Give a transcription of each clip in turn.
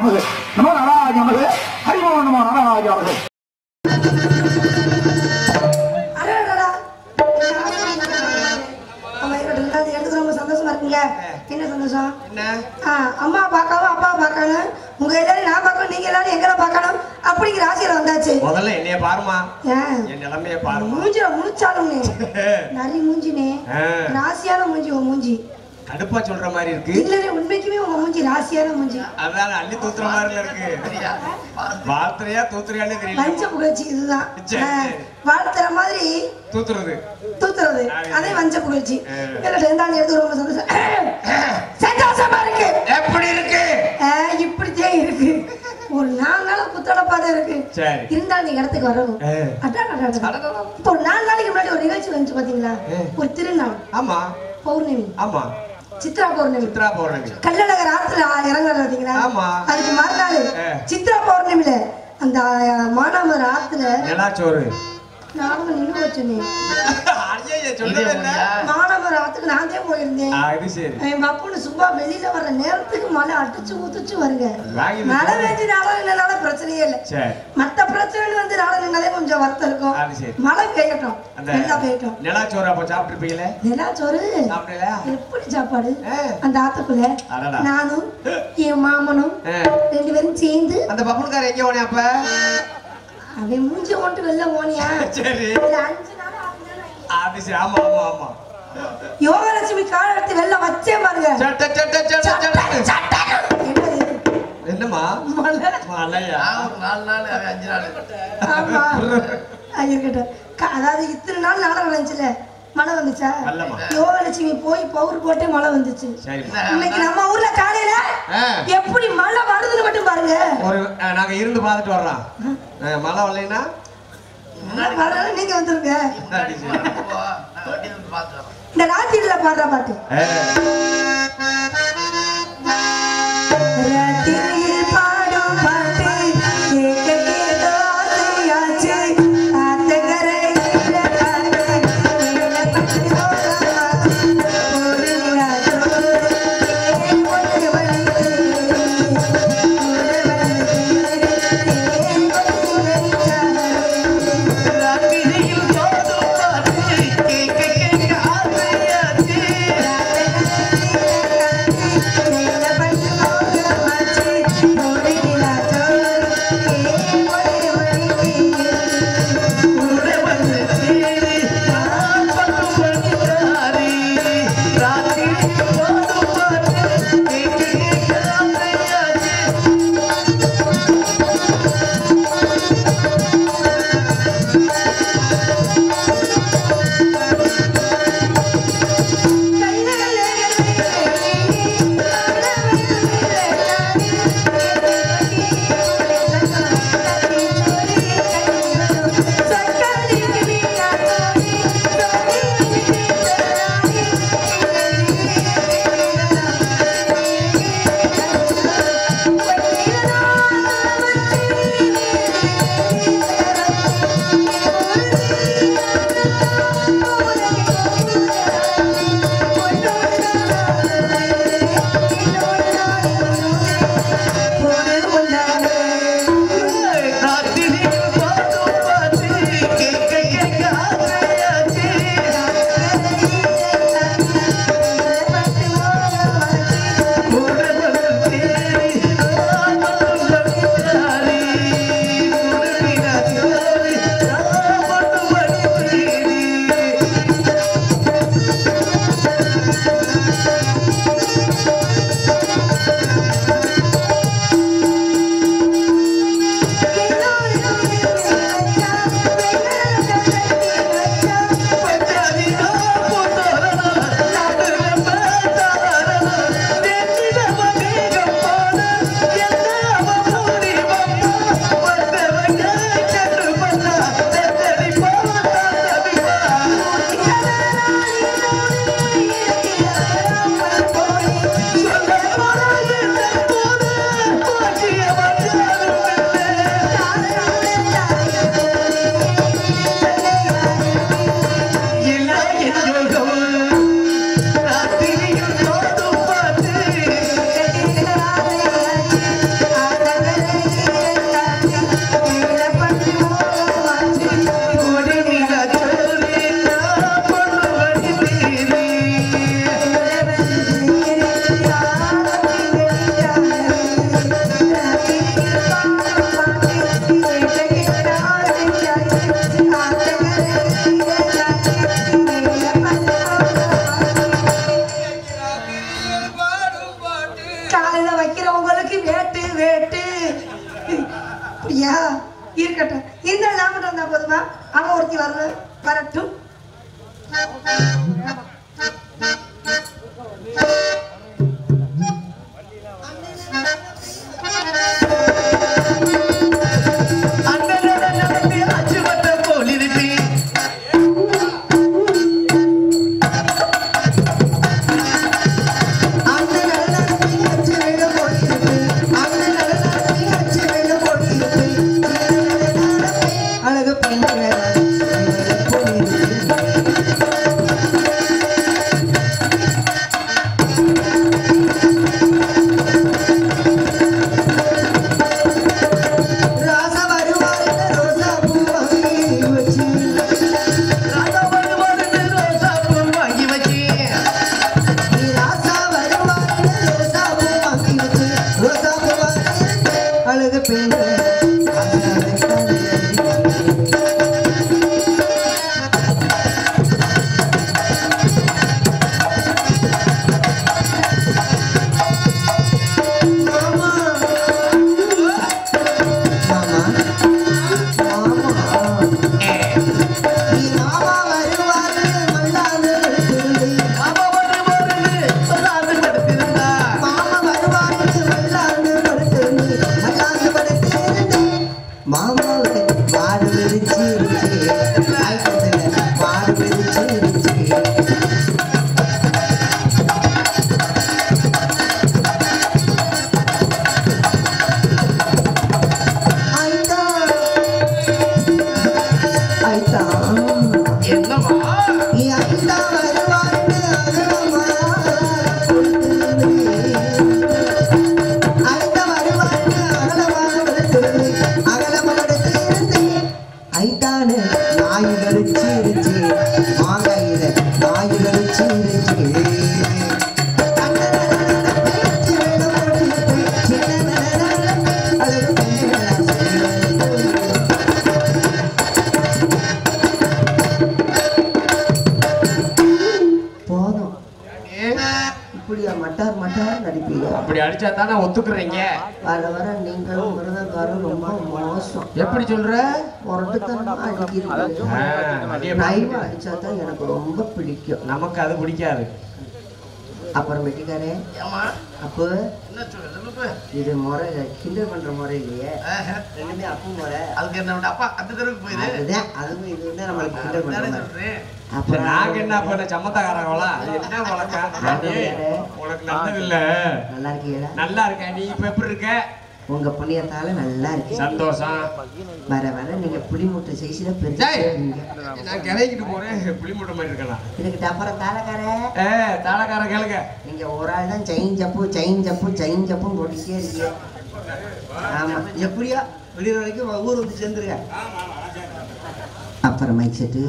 நமது நமோ நாராஜ நமது ஹரிமோ நமோ நாராஜ நமது அடடடா. ஆமா, இருக்கட்டும். இந்த இடத்துக்கு ரொம்ப சந்தோஷமா இருக்குங்க என்ன சந்தோஷம் என்ன ஆ, அம்மா பார்க்காம அப்பா பார்க்கணும் உங்க எல்லாரும் நான் பார்க்கணும் நீங்க எல்லாரும் எங்களை பார்க்கணும் அப்படிங்கிற ஆசையில வந்தாச்சு முதல்ல என்னைய பாருமா ஏன் என் நிலைமைய பாருமா மூஞ்சில முழிச்சாலும் நிறைய மூஞ்சினே ஆ. ராசியான மூஞ்சி உன் மூஞ்சி கடுப்பா சொல்ற மாதிரி இருக்கு இல்லனே உண்மைக்குமே உங்க மூஞ்சி ராசியான மூஞ்சி அதான் அள்ளி தூத்துற மாதிரி இருக்கு வார்த்தையா தூத்துறியான்னு தெரியல பஞ்ச புகழ்ச்சி இதுதான் சரி, ஆ, சரி. வாழ்த்துற மாதிரி தூத்துறது தூத்துறது அது. அதே வஞ்ச புகழ்ச்சி ஆ. இல்ல இருந்தாலும் எடுத்து ரொம்ப சந்தோஷம் சந்தோஷமா இருக்கு எப்படி இருக்கு ஆ, இப்படித்தான் இருக்கு ஒரு நாலு நாள் புத்தடப்பா தான் இருக்கு சரி. இருந்தாலும் நீங்க இடத்துக்கு வரணும் ஆ. அதான் அதான், அதான். இப்போ ஒரு நாலு நாளைக்கு முன்னாடி ஒரு நிகழ்ச்சி வந்துச்சு பாத்தீங்களா ஆ. ஒரு திருநாள் ஆமா பௌர்ணமி ஆமா சித்ரா பௌர்ணமி சித்ரா பௌர்ணமி கள்ளழகர் ஆத்துல இறங்குறது பாத்தீங்களா ஆமா. அதுக்கு மறுநாள் ஆ. சித்ரா பௌர்ணமியில அந்த மானாமர் ஆத்துல நிலாச்சோறு நானும் நின்று வச்சேனே ஐயையே, சொல்லவே இல்ல. மானாமர் ஆத்துக்கு நான் தான் போயிருந்தேன் ஆ, இது சரி என் பப்புனு சும்மா வெளியில வர்ற நேரத்துக்கு மழை அடிச்சு ஊத்துச்சு வருங்க வாங்கி மழை பெஞ்சு நாள நின்னால பிரச்சனையே இல்லை சரி மத்த பிரச்சனை வந்து நாள நின்னாலே கொஞ்சம் வருத்தம் இருக்கும் அது சரி. மழை பெய்யட்டும் அந்த நல்லா பெய்யட்டும் நிலாச்சோறு அப்ப சாப்பிட்டுருப்பீங்களே நிலாச்சோறு சாப்பிடல எப்படி சாப்பாடு ஆ. அந்த ஆத்துக்குள்ள அடடா. நானும் என் மாமனும் ஆ. ரெண்டு பேரும் சேர்ந்து அந்த பப்புனுக்கார எங்க போனே அப்ப அவன் மூஞ்சி கொண்டு வெளில போனியா சரி இதுல அஞ்சு நாள் ஆறு நாள் ஆகி. அது சரி ஆமா ஆமா ஆமா யோகலட்சுமி கால் எடுத்து வெளில வச்சே பாருங்க சட்ட, சட்ட, சட்ட, சட்ட. என்னது இது? என்னம்மா மழை மலையா நாலு நாள் அவன் அஞ்சு நாள் ஆமா அது இருக்கட்டும் க- அதாவது இத்தனை நாள் நாடகம் வந்துச்சுல மழை வந்துச்சா வரலம்மா. யோகலட்சுமி போய் பவுர் போட்டே மழை வந்துச்சு சரி இன்னைக்கு நம்ம ஊர்ல காலையில ஆ. எப்படி மழை வருதுன்னு மட்டும் பாருங்க ஒரு ஆ, நாங்க இருந்து பார்த்துட்டு வர்றோம் ஆ, மழை வரலைன்னா வரல நீங்க வந்துருங்க அப்படி சரி. போ நான் வண்டியில இருந்து பார்த்து வரேன் இந்த ராத்திரில பாடுற பாட்டு ஆ. ராத்திரியில் பாடும் பாட்டு கேட்க கேட்க ஆசையாச்சு ஆத்தங்கரையில காத்து மேல பட்டு போகாமா ஒரு நிலாச்சோறு தேன் கொண்டு வந்து கூட வந்து தேன் கொண்டு வச்சாரு ராத்திரியில் தோடும் பாட்டு கேட்க கேட்க ஆசையாச்சு. ராத்திரியில் வைக்கிறவங்களுக்கு வேட்டு வேட்டு அப்படியா இருக்கட்டும் இந்த லாபம் வந்தா போதுமா அவன் ஒருத்தி வர வரட்டும் அண்ணனோட நடந்து அச்சுவட்ட போலிருப்பி அந்த நல்ல நடத்தி அச்சு வெள்ள போட்டிருக்கு அந்த நல்ல நடத்தி அச்சு வெள்ள போட்டிருக்கு அழகு பெண்கள் ராசா வருவார் ரோசா பூ வாங்கி வச்சு ராதா வருவாருன்னு ரோசா பூ வாங்கி வச்சு நீ ராசா வருவார் ரோசா பூ வாங்கி வச்சு ரோசா பூ வாங்கி அழகு பெண்கள் மாமா மாமா மாமா நீ மாமா வருவாரு மல்லாந்து திரும்பி மாமா வருவாருன்னு சொல்லாது படுத்திருந்தா மாமா வருவாரு மல்லாந்து படுத்திருந்து மல்லாந்து படுத்திருந்து மாமாவுக்கு மாடு விரிச்சு இருந்துச்சு ஆயிரத்துல மாடு விரிச்சு இருந்துச்சு ஆயிட்டா ஆயிட்டா என்னம்மா நீ ஐந்தா வருவார்னு அகலமா கொடுத்திருந்தே. ஐந்தா வருவார்னு அகலமா கொடுத்திருந்தே. அகலமா கொடுத்திருந்தே. ஐந்தானு நாய் கடிச்சு இருந்துச்சு. மாங்காயில நாய் கடிச்சு இருந்துச்சு. பேச்சு வெள்ளம் ஓடிட்டு, சின்ன அழகு பெண்களா சொல்லுவது. போதும் இப்படியா மட்டார் மட்டார் நடிப்பீங்க அப்படி அடிச்சா தானே ஒத்துக்குறீங்க வர வர நீங்களும் மிருதங்காரும் ரொம்ப மோசம் எப்படி சொல்ற முரட்டுத்தனமா அடிக்கிறீங்க ஆ, அடிய நைவா அடிச்சா தான் எனக்கு ரொம்ப பிடிக்கும் நமக்கு அது பிடிக்காது அப்புறம் வெட்டிக்காரே ஏம்மா அப்போ என்ன சொல்ல சொல்லுப்பு இது முறை கிண்டல் பண்ற முறை இல்லையே ஆஹா. ரெண்டுமே அப்பு முறை அதுக்கு என்ன உண்டு? அப்பா அந்த தெருவுக்கு போயிரு அதுதான் அதுவும் இது வந்து நம்மளுக்கு கிண்டல் பண்ற நானே மாதிரி சொல்றேன் இப்ப அப்புறம் நாங்க என்ன பண்ண சம்மத்தக்காரங்களா என்ன வழக்கம் ஏய், உனக்கு நல்லது இல்ல நல்லா இருக்கீங்களா நல்லா இருக்க நீ இப்ப எப்படி இருக்க உங்க புண்ணியத்தால நல்லா இருக்கு சந்தோஷம் வர வர நீங்க புளி மூட்டை சைஸ்ல டேய், பெருசா நான் கிளைக்கிட்டு போறேன் புளி மூட்டை மாதிரி இருக்கலாம் இதுக்கு அப்புறம் தாளக்காரே ஏ தாளக்கார கேளுங்க நீங்க ஒரு ஆள் தான் செயின் ஜப்பு செயின் ஜப்பு செயின் ஜப்பும் போட்டுட்டே இருக்கீங்க ஆமா எப்படியா வெளியூர் வரைக்கும் ஊர் வந்து சேர்ந்துருங்க அப்புறம் மைக் செட்டு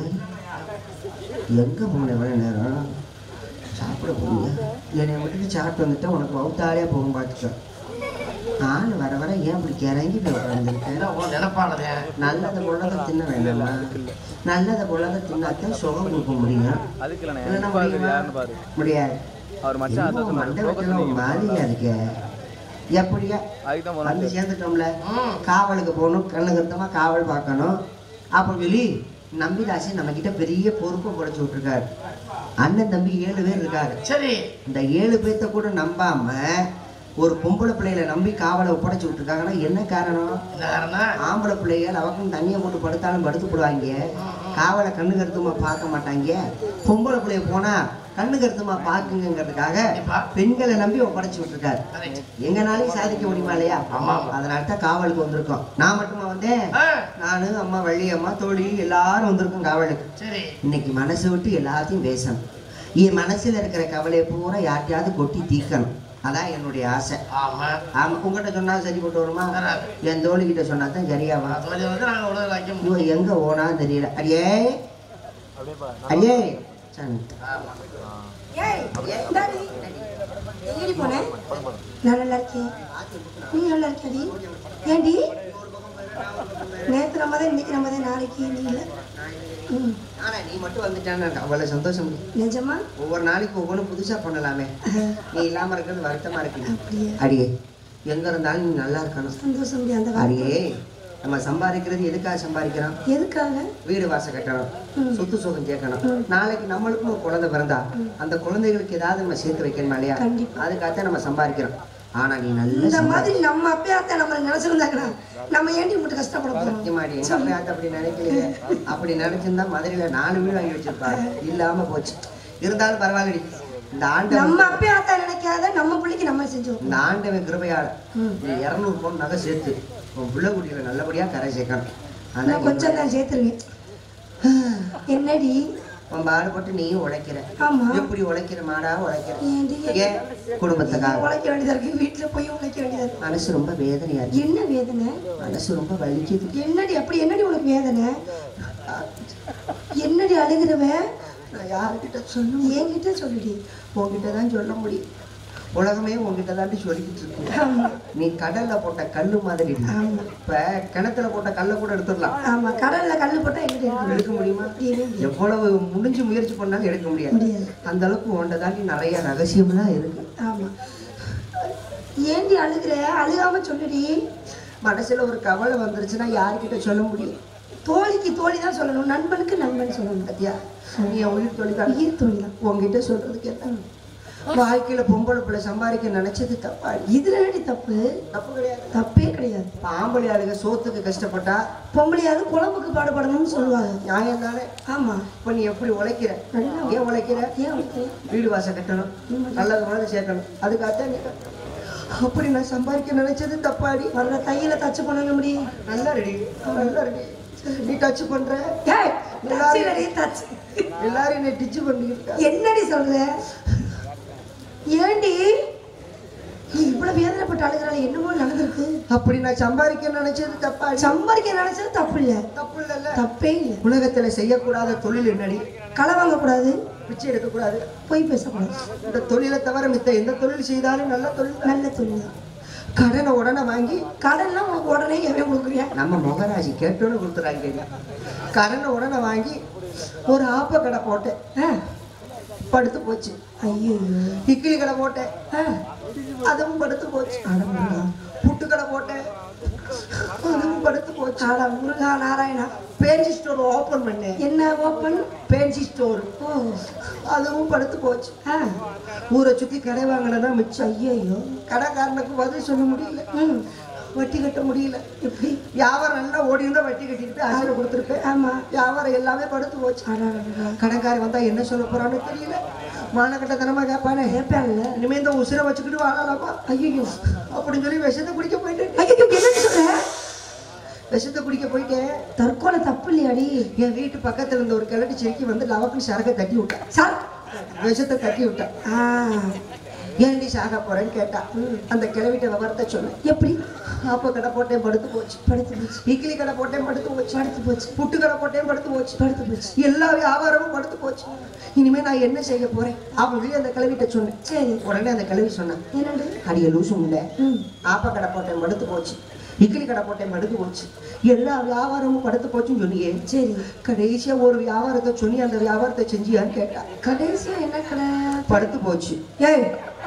எங்க போன எவ்வளவு நேரம் சாப்பிட போறீங்க என்னை விட்டுட்டு சாப்பிட்டு வந்துட்டா உனக்கு வவுத்தாலே போகும் பார்த்துக்க ஆள் வர வர ஏன் இப்படி கிறங்கி போய் உட்காந்துருக்கேன் என்ன உன் நினைப்பானதே நல்லதை பொழுத தின்ன வேண்டாமா நல்லதை பொழுத தின்னாத்தான் சுகம் கொடுக்க முடியும் அதுக்கு இல்லைண்ணே இல்லைன்னா யாரு முடியுமா? யாருன்னு பாரு முடியாது அவர் மச்சான் என்னமோ அதான் மண்டை சொன்னாரு வெட்டலாம் ஒரு மாதிரியா இருக்கே எப்படியா அதுக்கு தான் வந்து போனோம் சேர்ந்துட்டோம்ல ம். காவலுக்கு போகணும் கண்ணு கருத்தமா காவல் பார்க்கணும் அப்போ சொல்லி நம்பிதாசி நம்ம கிட்ட பெரிய பொறுப்பை படைச்சு விட்டுருக்காரு அண்ணன் தம்பி ஏழு பேர் இருக்காரு சரி இந்த ஏழு பேர்த்த கூட நம்பாம ஒரு பொம்பளை பிள்ளையில நம்பி காவலை ஒப்படைச்சு விட்டுருக்காங்கன்னா என்ன காரணம் என்ன காரணம் ஆம்பளை பிள்ளைகள் அவக்கும் தண்ணியை போட்டு படுத்தாலும் படுத்து போடுவாங்க காவலை கண்ணு கருத்துமா பார்க்க மாட்டாங்க பொம்பளை பிள்ளைய போனா கண்ணு கருத்துமா பாக்குங்கிறதுக்காக கண்டிப்பா. பெண்களை நம்பி ஒப்படைச்சு விட்டுருக்காரு Correct. எங்கனாலையும் சாதிக்க முடியுமா இல்லையா ஆமா. அதனால தான் காவலுக்கு வந்திருக்கோம் நான் மட்டுமா வந்தேன் ஆ, நானு அம்மா வள்ளி அம்மா தோழி எல்லாரும் வந்திருக்கோம் காவலுக்கு சரி இன்னைக்கு மனசு விட்டு எல்லாத்தையும் பேசணும் என் மனசுல இருக்கிற கவலையை பூரா யார்ட்டையாவது கொட்டி தீக்கணும் அதான் என்னுடைய ஆசை ஆமா ஆமா உங்ககிட்ட சொன்னா சரி போட்டு வருமா வராது. என் தோழி கிட்ட சொன்னா தான் சரியாவா தோழி வந்து நாங்க உலக வைக்க முடியும் இவன் எங்க ஓனா தெரியல அடியே அடியே சரி. ஏய், இந்தாடி. எங்கடி போன? நான் நல்லா இருக்கேன். நீ நல்லா இருக்கியாடி? ஏன்டி? நேத்து நம்ம தான், இன்னைக்கு நம்ம தான், நாளைக்கு நீ இல்ல. ம். ஆனா நீ மட்டும் வந்துட்டான்னு எனக்கு அவ்வளவு சந்தோஷம் இல்லை. நிஜமா ஒவ்வொரு நாளைக்கு ஒவ்வொன்றும் புதுசா பண்ணலாமே நீ இல்லாம இருக்கிறது வருத்தமா இருக்கு அப்படியே அடியே எங்க இருந்தாலும் நீ நல்லா இருக்கணும் சந்தோஷம் டி, அந்த அடியே வார்த்தை. நம்ம சம்பாதிக்கிறது எதுக்காக சம்பாதிக்கிறோம் எதுக்காக வீடு வாசல் கட்டணும் சொத்து சுகம் சேர்க்கணும் நாளைக்கு நம்மளுக்கும் ஒரு குழந்தை பிறந்தா அந்த குழந்தைகளுக்கு ஏதாவது நம்ம சேர்த்து வைக்கணுமா இல்லையா கண்டிப்பா. அதுக்காகத்தான் நம்ம சம்பாதிக்கிறோம் ஆனா நீ நல்ல இந்த சம்பாதி- மாதிரி நம்ம அப்பயாத்த நம்ம நினைச்சிருந்தாங்கன்னா நம்ம ஏண்டி மட்டும் கஷ்டப்பட போறோம் சத்தியமாடி எங்க அப்பயாத்த அப்படி நினைக்கலையே அப்படி நினைச்சிருந்தா மதுரையில நாலு வீடு வாங்கி வச்சிருப்பாரு இல்லாம போச்சு இருந்தாலும் பரவாயில்லடி இந்த ஆண்டவன் நம்ம அப்பயாத்த நினைக்காத நம்ம பிள்ளைக்கு நம்ம செஞ்சோம் இந்த ஆண்டவன் கிருபையால நீ இருநூறு பவுன் நகை சேர்த்து உன் பிள்ளை குட்டியில நல்லபடியா கரை சேர்க்கணும் நான் அதான் கொஞ்சம் தான் சேர்த்துருவேன் என்னடி உன் பாடுபட்டு நீயும் உழைக்கிற ஆமா எப்படி உழைக்கிற மாடா உழைக்கிற ஏண்டி ஏன் குடும்பத்துக்காக உழைக்க வேண்டியதா இருக்கு வீட்டுல போய் உழைக்க வேண்டியதா இருக்கு மனசு ரொம்ப வேதனையா இருக்கு என்ன வேதனை மனசு ரொம்ப வலிக்குது என்னடி அப்படி என்னடி உனக்கு வேதனை என்னடி அழுகிறவ நான் யார்கிட்ட சொல்ல என்கிட்ட சொல்லுடி உன்கிட்ட தான் சொல்ல முடியும் உலகமே உன்கிட்ட தாண்டி சொல்லிக்கிட்டு இருக்கு ஆமா நீ கடல்ல போட்ட கல்லு மாதிரி நீ. ஆமா இப்ப கிணத்துல போட்ட கல்லை கூட எடுத்துடலாம் ஆமா கடல்ல கல்லு போட்டா எங்கிட்ட இருக்கு எடுக்க முடியுமா முடியவே முடியாது. எவ்வளவு முடிஞ்சு முயற்சி பண்ணாலும் எடுக்க முடியாது முடியாது அந்த அளவுக்கு உன்ட தாண்டி நிறைய ரகசியம்லாம் இருக்கு ஆமா ஏண்டி அழுகிற அழுகாம சொல்லுடி மனசுல ஒரு கவலை வந்துருச்சுன்னா யார்கிட்ட சொல்ல முடியும் தோழிக்கு தோழி தான் சொல்லணும் நண்பனுக்கு நண்பன் சொல்லணும் பத்தியா நீ என் உயிர் தொழில் உயிர் தோழி தான் உன்கிட்ட சொல்றதுக்கு என்ன வாழ்க்கையில பொம்பளை பிள்ளை சம்பாதிக்க நினைச்சது தப்பா இதுல என்னடி தப்பு தப்பு கிடையாது தப்பே கிடையாது இப்ப ஆம்பளை ஆளுங்க சோத்துக்கு கஷ்டப்பட்டா பொம்பளையாவது குழம்புக்கு பாடுபடணும்னு சொல்லுவாங்க நியாயம் தானே ஆமா இப்ப நீ எப்படி உழைக்கிற நல்லா ஏன் உழைக்கிற ஏன் உனக்கு? வீடு வாசல் கட்டணும் நல்லது மாதிரி சேர்க்கணும் அதுக்காகத்தான் நீ அப்படி நான் சம்பாதிக்க நினைச்சது தப்பாடி வர்ற தையில தச்சு பண்ண முடியும் நல்லா ரெடி நல்லா ரெடி நீ டச் பண்ற ஏய், தச்சுலடி, தச்சு. எல்லாரும் என்னை டிச்சு பண்ணிக்கிட்டு என்னடி சொல்ற ஏண்டி நீ இவ்வளவு வேதனைப்பட்டு அழுகிறாள் என்னமோ நடந்திருக்கு அப்படி நான் சம்பாதிக்க நினைச்சது தப்பாடி சம்பாதிக்க நினைச்சது தப்பு இல்ல தப்பு இல்லைல்ல தப்பே இல்ல உலகத்துல செய்யக்கூடாத தொழில் என்னடி களை வாங்க கூடாது பிச்சை எடுக்கக்கூடாது பொய் பேசக்கூடாது இந்த தொழிலை தவிர மித்த எந்த தொழில் செய்தாலும் நல்ல தொழில் நல்ல தொழில் தான். கடனை உடனே வாங்கி கடன்லாம் உனக்கு உடனே எவன் கொடுக்குறியா நம்ம முகராசி கேட்டோன்னு கொடுத்துறாங்க கடனை உடனே வாங்கி ஒரு ஆப்ப கடை போட்டேன் ஆ, படுத்து போச்சு ஐயோ இட்லி கடை போட்டேன் ஆ, அதுவும் படுத்து போச்சு அட முருகா. புட்டு கடை போட்டேன் அதுவும் படுத்து போச்சு அட Muruga Narayana fancy store open பண்ணேன் என்ன ஓப்பன் பேன்சி ஸ்டோர் ஓ அதுவும் படுத்து போச்சு ஆ ஊரை சுத்தி கடை வாங்கினதா மிச்சம் ஐயோ கடைக்காரனுக்கு பதில் சொல்ல முடியல ம் வட்டி கட்ட முடியல எப்படி வியாபாரம் நல்லா ஓடி இருந்தா வட்டி கட்டிட்டு ஆசிரியர் கொடுத்துருப்பேன் ஆமா வியாபாரம் எல்லாமே படுத்து போச்சு அடடடடா. கடைக்காரி வந்தா என்ன சொல்ல போறான்னு தெரியல மானக்கட்டத்தனமா கேட்பானே கேட்பேன்ல இனிமே இந்த உசிரை வச்சுக்கிட்டு வாழலாமா ஐயோ அப்படின்னு சொல்லி விஷத்தை குடிக்க போயிட்டேன் ஐயோ என்ன சொல்ற விஷத்தை குடிக்க போயிட்டேன் தற்கொலை தப்பு இல்லையாடி என் வீட்டு பக்கத்துல இருந்த ஒரு கிழட்டு செடிக்கு வந்து லவக்குன்னு சரக்கை தட்டி விட்டேன் சார் விஷத்தை தட்டி விட்டேன் ஆ ஏன்டி சாக போறேன்னு கேட்டா அந்த கிழவிட்ட விவரத்தை சொன்னேன் எப்படி ஆப்ப கடை போட்டேன் படுத்து போச்சு படுத்து போச்சு இட்லி கடை போட்டேன் படுத்து போச்சு படுத்து போச்சு புட்டு கடை போட்டேன் படுத்து போச்சு படுத்து போச்சு எல்லா வியாபாரமும் படுத்து போச்சு இனிமே நான் என்ன செய்ய போறேன் அப்படின்னு அந்த கிழவிட்ட சொன்னேன் சரி உடனே அந்த கிழவி சொன்னேன் என்னண்டு அடிய லூசு முண்டை ம் ஆப்ப கடை போட்டேன் படுத்து போச்சு இட்லி கடை போட்டேன் படுத்து போச்சு எல்லா வியாபாரமும் படுத்து போச்சுன்னு சொன்னியே சரி கடைசியா ஒரு வியாபாரத்தை சொல்லி அந்த வியாபாரத்தை செஞ்சியான்னு கேட்டா கடைசியா என்ன கடை படுத்து போச்சு ஏய்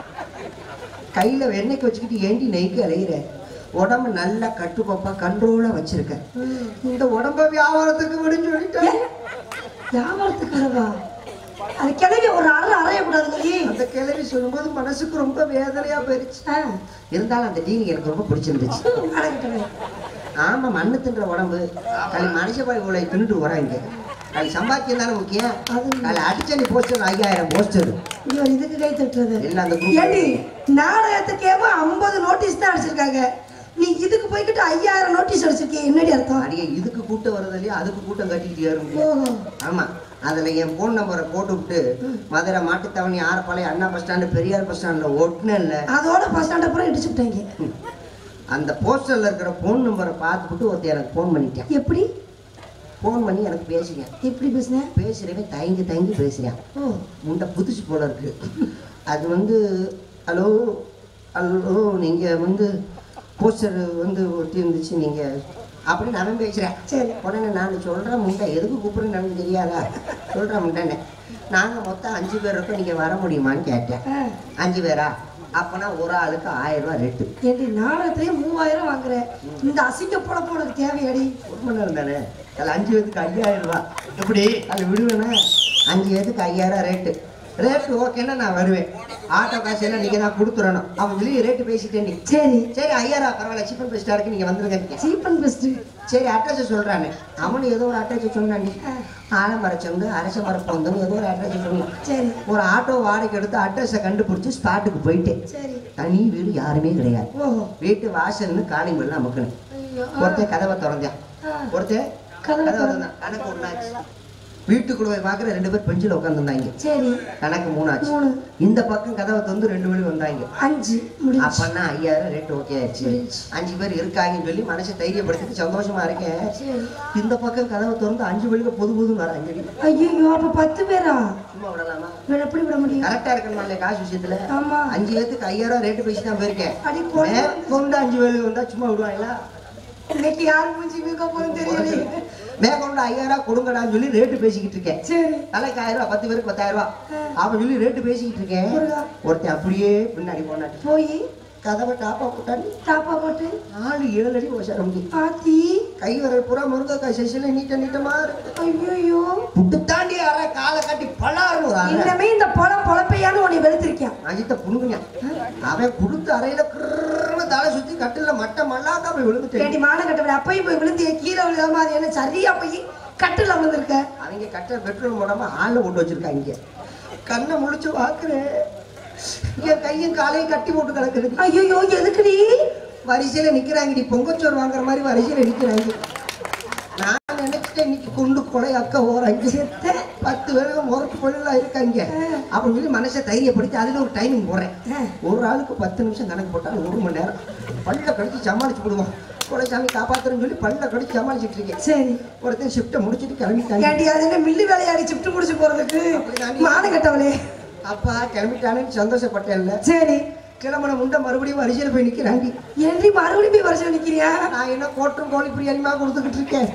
கையில வெண்ணெய்க்கு வச்சுக்கிட்டு ஏண்டி நெய்க்கு அலையிற உடம்பு நல்லா கட்டுக்கோப்பா கண்ட்ரோலா வச்சிருக்க ம். இந்த உடம்ப வியாபாரத்துக்கு விடுன்னு சொல்லிட்டேன் ஏய், வியாபாரத்துக்கு கடவா அது கிளவி ஒரு அறை அறையக்கூடாதுங்க அந்த கிழவி சொல்லும்போது மனசுக்கு ரொம்ப வேதனையா போயிருச்சு ஆ இருந்தாலும் அந்த டீல் எனக்கு ரொம்ப பிடிச்சிருந்துச்சு அடங்கிட்டவே ஆமா மண்ணு தின்ற உடம்பு கலை மனுஷ பாய் உங்களை தின்னுட்டு வராங்க கலை சம்பாத்தியம் தானே முக்கியம் அது- கலை அடிச்சனி போஸ்டர் ஐயாயிரம் போஸ்டர் இவர் இதுக்கு கை தட்டுறது எல்லாம் அந்த group- ஏடி நாடகத்துக்கேவோ ஐம்பது நோட்டீஸ் தான் அடிச்சிருக்காங்க நீ இதுக்கு போய்கிட்டு ஐயாயிரம் நோட்டீஸ் அடிச்சிருக்கீங்க என்னடி அர்த்தம் அடியே இதுக்கு கூட்டம் வருது இல்லையா அதுக்கு கூட்டம் கட்டிக்கிட்டு ஏற முடியும் ஓஹோ ஆமா அதுல என் ஃபோன் நம்பரை போட்டு விட்டு Madurai Mattuthavani Arappalayam Anna bus stand Periyar bus ஸ்டாண்ட்ல ஒட்டினல்ல அதோட பஸ் ஸ்டாண்டை பூரா இடிச்சு விட்டாங்க அந்த போஸ்டர்ல இருக்கிற ஃபோன் நம்பரை பார்த்துட்டு ஒருத்தர் எனக்கு ஃபோன் பண்ணிட்டேன் எப்படி ஃபோன் பண்ணி எனக்கு பேசுங்க எப்படி பேசுனேன் பேசுறவன் தயங்கி தயங்கி பேசுறேன் ஓ முண்டை புதுசு போல இருக்கு அது வந்து ஹலோ ஹலோ நீங்கள் வந்து போஸ்டர் வந்து ஒட்டி இருந்துச்சு நீங்கள் அப்படின்னு அவன் பேசுறேன் சரி உடனே நான் சொல்றேன் முண்டை எதுக்கு கூப்பிடுன்னு எனக்கு தெரியாதா சொல்றேன் முண்டனே நாங்க மொத்தம் அஞ்சு பேர் இருக்கோம் நீங்க வர முடியுமான்னு கேட்டேன் ஆ. அஞ்சு பேரா அப்பனா ஒரு ஆளுக்கு ஆயிரம் ரூபாய் ரேட்டு ஏண்டி நாடகத்திலேயே மூவாயிரம் வாங்குறேன் இந்த அசிங்க பொழப்பு உனக்கு தேவையாடி ஒரு மணி நேரம் தானே அதில் அஞ்சு பேத்துக்கு ஐயாயிரம் ரூபாய் எப்படி அது விடுவேனா அஞ்சு பேத்துக்கு ஐயாயிரம் ரேட்டு ரேட்டு ஓகேன்னா நான் வருவேன் ஆட்டோ காசு எல்லாம் நீங்க தான் கொடுத்துடணும் அவன் வெளியே ரேட்டு பேசிட்டேன் நீ சரி சரி ஐயாயிரம் பரவாயில்ல சீப்பன் பெஸ்டா இருக்கு நீங்க வந்துருங்க சீப் அண்ட் பெஸ்ட் சரி அட்ரஸ் சொல்றானே அவனு ஏதோ ஒரு அட்ரஸ் சொன்னான் ஆலமரச்சவங்க அரச மரப்பந்தம் ஏதோ ஒரு அட்ரஸ் சொன்னான் சரி ஒரு ஆட்டோ வாடகை எடுத்து அட்ரஸை கண்டுபிடிச்சி ஸ்பாட்டுக்கு போயிட்டேன் சரி தனி வீடு யாருமே கிடையாது ஓஹோ வீட்டு வாசல்னு காலிங் பெல்லாம் அமுக்கணும் ஐயோ ஒருத்தன் கதவை திறந்தான் ஆ. ஒருத்தன் கதவை கதவை திறந்தான் கணக்கு ஒண்ணாச்சு வீட்டுக்குள்ள போய் பார்க்குற ரெண்டு பேர் பெஞ்சில் உட்காந்துருந்தாங்க சரி கணக்கு மூணாச்சு மூணு இந்த பக்கம் கதவை திறந்து ரெண்டு பேரும் வந்தாங்க அஞ்சு முடிஞ்சு அப்பன்னா ஐயாயிரம் ரேட் ஓகே ஆயிடுச்சு முடிஞ்சுச்சு. அஞ்சு பேர் இருக்காங்கன்னு சொல்லி மனசை தைரியப்படுத்திட்டு சந்தோஷமா இருக்கேன் சரி இந்த பக்கம் கதவை திறந்து அஞ்சு வெளியில பொது பொதுன்னு வராங்க ஐயோ அப்ப பத்து பேரா சும்மா விடலாமா வேற எப்படி விட முடியும் கரெக்டா இருக்கணுமா இல்லையா காசு விஷயத்துல ஆமா அஞ்சு பேத்துக்கு ஐயாயிரம் ரேட்டு பேசி தான் போயிருக்கேன் அடி கொண்டு மேற்கொண்டு அஞ்சு வேலு வந்தா சும்மா விடுவாங்களா இன்னைக்கு யார் மூஞ்சி வைக்க போறோம் தெரியல மேற்கொண்டு ஐயாயிரம் கொடுங்கடான்னு சொல்லி ரேட்டு பேசிக்கிட்டு இருக்கேன் சரி தலைக்கு ஆயிரம் ரூபாய் பத்து பேருக்கு பத்தாயிரம் ரூபாய் அவன் சொல்லி ரேட்டு பேசிக்கிட்டு இருக்கேன் முருகா. ஒருத்தன் அப்படியே பின்னாடி போனாட்டு போய் கதவை டாப்பா போட்டான்னு தாப்பா போட்டு நாலு ஏழு அடி ஓசார முடியும் ஆத்தி கை வரல் பூரா முருங்கைக்காய் சைஸ்ல நீட்ட நீட்டமா இருக்கு ஐயோ புட்டு தாண்டி அற காலை காட்டி பலாருன்னு ஒரு அறை இன்னமே இந்த பொலம் பொழப்பையான்னு உன்னை வெளுத்திருக்கான் அஜித்த புடுங்குኛன் அவன் கொடுத்த அறையில கிருன்னு தலை சுத்தி கட்டில மட்ட மல்லாக்கா போய் விழுந்துட்டேன் கேட்டி மான கட்டவிட அப்பயும் போய் விழுந்து கீழே விழுதாம அது என்ன சரியா போய் கட்டுல விழுந்திருக்க அவங்க கட்ட பெட்ரோல் போடாம ஆள்ல கொண்டு வச்சிருக்காங்க கண்ணை முழிச்சு பாக்குறேன் என் கையும் காலையும் கட்டி போட்டு கிடக்குது ஐயோ எதுக்குடி வரிசையில நிக்கிறாங்கடி பொங்கச்சோறு வாங்குற மாதிரி வரிசையில நிக்கிறாங்க நான் நினைச்சிட்டேன் இன்னைக்கு கொண்டு கொலை அக்கா ஓராங்க செத்த பத்து பேருக்கு முறப்பு பொருளாக இருக்காங்க அப்படின்னு சொல்லி மனசை தைரியப்படுத்தி அதில் ஒரு டைமிங் போடுறேன் ஒரு ஆளுக்கு பத்து நிமிஷம் கணக்கு போட்டால் ஒரு மணி நேரம் பல்ல கடிச்சு சமாளிச்சு விடுவோம் கொலைசாமி காப்பாத்துறேன்னு சொல்லி பல்ல கடிச்சு சமாளிச்சுட்டு இருக்கேன் சரி ஒருத்தன் ஷிஃப்ட்டை முடிச்சுட்டு கிளம்பிட்டாங்க கேட்டி அது என்ன மில்லு வேலையாடி சிப்ட் முடிச்சு போறதுக்கு மான கட்டவளே அப்பா கிளம்பிட்டானேன்னு சந்தோஷப்பட்டேன்ல சரி கிளம்புன முண்டை மறுபடியும் வரிசையில் போய் நிற்கிறாண்டி ஏன்றி மறுபடியும் போய் வருஷம் நிக்கிறியா நான் என்ன கோட்டும் கோழி பிரியாணிமா கொடுத்துக்கிட்டு இருக்கேன்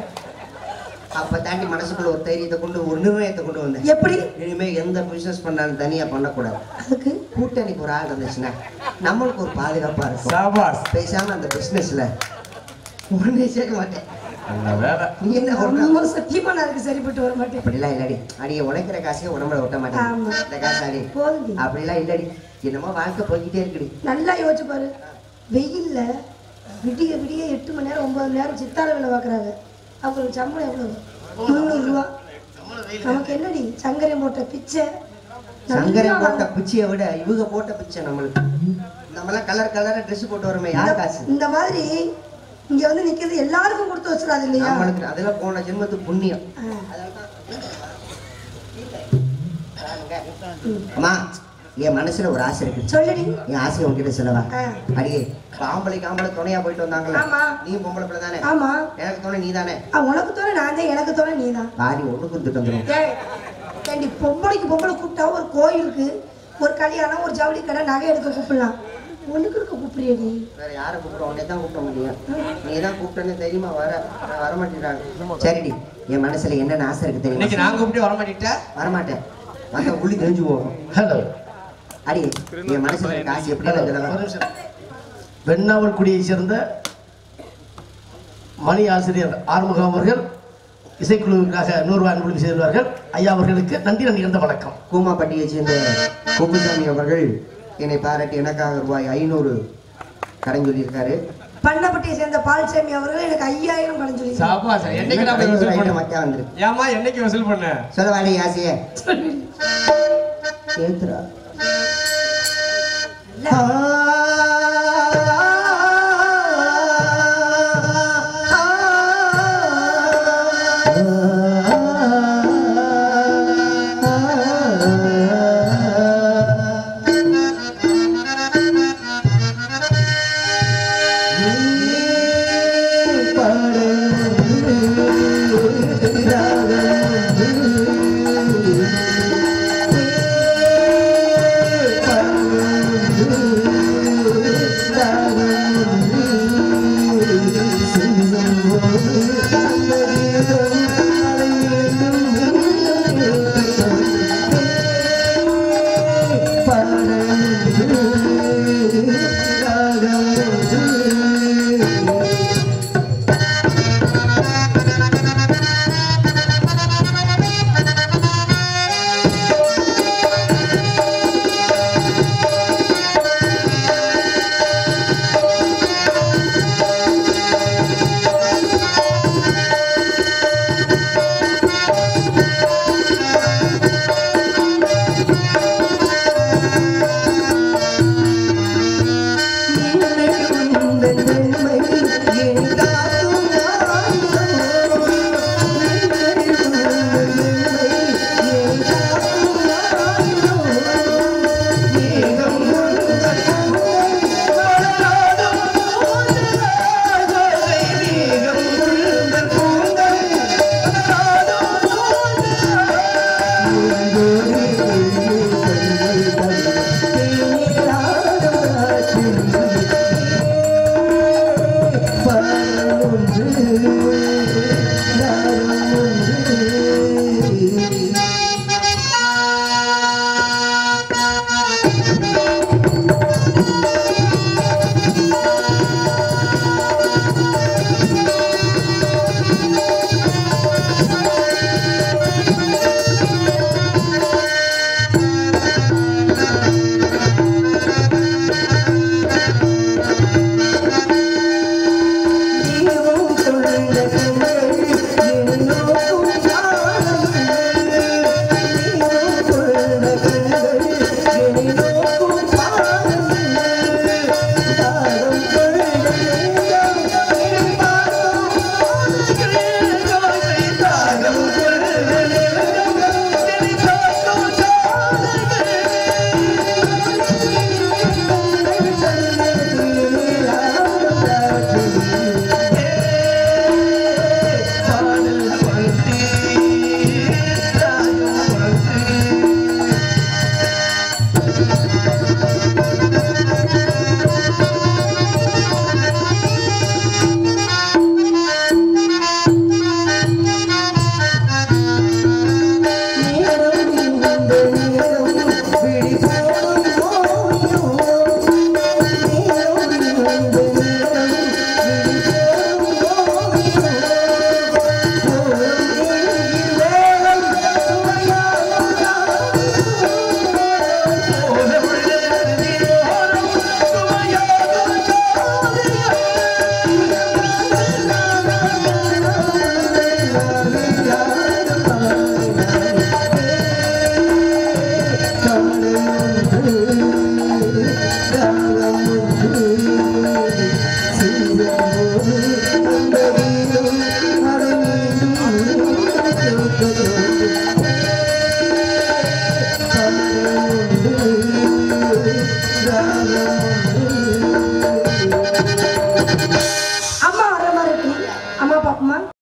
அப்ப தாண்டி மனசுக்குள்ள ஒரு தைரியத்தை கொண்டு ஒரு நிர்ணயத்தை கொண்டு வந்தேன் எப்படி இனிமே எந்த பிசினஸ் பண்ணாலும் தனியா பண்ணக்கூடாது அதுக்கு கூட்டணிக்கு ஒரு ஆள் இருந்துச்சுன்னா நம்மளுக்கு ஒரு பாதுகாப்பா இருக்கும் சாபாஸ் பேசாம அந்த பிசினஸ்ல ஒண்ணே சேர்க்க மாட்டேன் நல்ல வேலை நீ என்ன ஒண்ணு ரொம்ப சத்தியமா நான் அதுக்கு சரிப்பட்டு வர மாட்டேன் அப்படிலாம் இல்லடி அடிய உழைக்கிற காசையே உடம்புல ஒட்ட மாட்டேன் ஆமா. இந்த காசு அடி போதும் அப்படிலாம் இல்லடி என்னமோ வாழ்க்கை போய்கிட்டே இருக்குடி நல்லா யோசிச்சு பாரு வெயில்ல விடிய விடிய எட்டு மணி நேரம் ஒன்பது மணி நேரம் சித்தால வேலை பார்க்குறாங்க அவங்களுக்கு சம்பளம் எவ்வளவு முந்நூறு ரூபா நமக்கு என்னடி சங்கரம் போட்ட பிச்சை சங்கரை நல்லா போட்ட பிச்சையை விட இவங்க போட்ட பிச்சை நம்மளுக்கு நம்மளாம் கலர் கலரா ட்ரெஸ் போட்டு வருமே யார் காசு இந்த மாதிரி இங்க வந்து நிக்கிறது எல்லாருக்கும் கொடுத்து வச்சிடாது இல்லையா நம்மளுக்கு அதெல்லாம் போன ஜென்மத்துக்கு புண்ணியம் ஆ. அம்மா என் மனசுல ஒரு ஆசை இருக்கு சொல்லுடி என் ஆசை உங்ககிட்ட சொல்லவா ஆ. அடியே ஆம்பளைக்கு ஆம்பளை துணையா போயிட்டு வந்தாங்கல்ல ஆமா. நீ பொம்பளை பிள்ளை தானே ஆமா எனக்கு துணை நீ தானே ஆ, உனக்கு தோணை நான் தான் எனக்கு தோணை நீ தான் பாரி ஒண்ணு கொடுத்துட்டு வந்துடும் ஏய், ஏண்டி பொம்பளைக்கு பொம்பளை கூப்பிட்டா ஒரு கோயிலுக்கு ஒரு கல்யாணம் ஒரு ஜவுளி கடை நகை எடுக்க கூப்பிடலாம் ஒண்ணுக்கு இருக்க கூப்பிடுறியடி வேற யாரை கூப்பிட உடனே தான் கூப்பிட முடியும் நீ தான் கூப்பிட்டேன்னு தெரியுமா வர நான் வர மாட்டேங்கிறாங்க சரிடி என் மனசுல என்னென்ன ஆசை இருக்கு இன்னைக்கு தெரியுமா நான் கூப்பிட்டு வர மாட்டேன்ட்டா வரமாட்டேன் வந்த உள்ளி தெரிஞ்சு போகும் ஹலோ அடி என் மனசுல இருக்க ஆசை எப்படி ஹலோ சொல்லலாம் ஒரு நிமிஷம் வெண்ணாவல்குடியை சேர்ந்த மணி ஆசிரியர் ஆறுமுகம் அவர்கள் இசைக்குழுவிற்காக நூறு ரூபாய் அன்பளிப்பு செய்துள்ளார்கள் ஐயா அவர்களுக்கு நன்றி நன்றி இருந்த வணக்கம் கூமாப்பட்டியை சேர்ந்த குப்புசாமி அவர்கள் என்னை பாராட்டி எனக்காக ரூபாய் ஐநூறு கடன் சொல்லியிருக்காரு பண்ணப்பட்டியை சேர்ந்த பால்சாமி அவர்கள் எனக்கு ஐயாயிரம் பணம் சொல்லி சாபாஸ் என்னைக்கு நான் போய் வசூல் ஐநூறு பண்ண மக்கா வந்திருக்கு ஏமா என்னைக்கு வசூல் பண்ண சொல்ல வேலை ஆசைய ஏத்துறா ஆ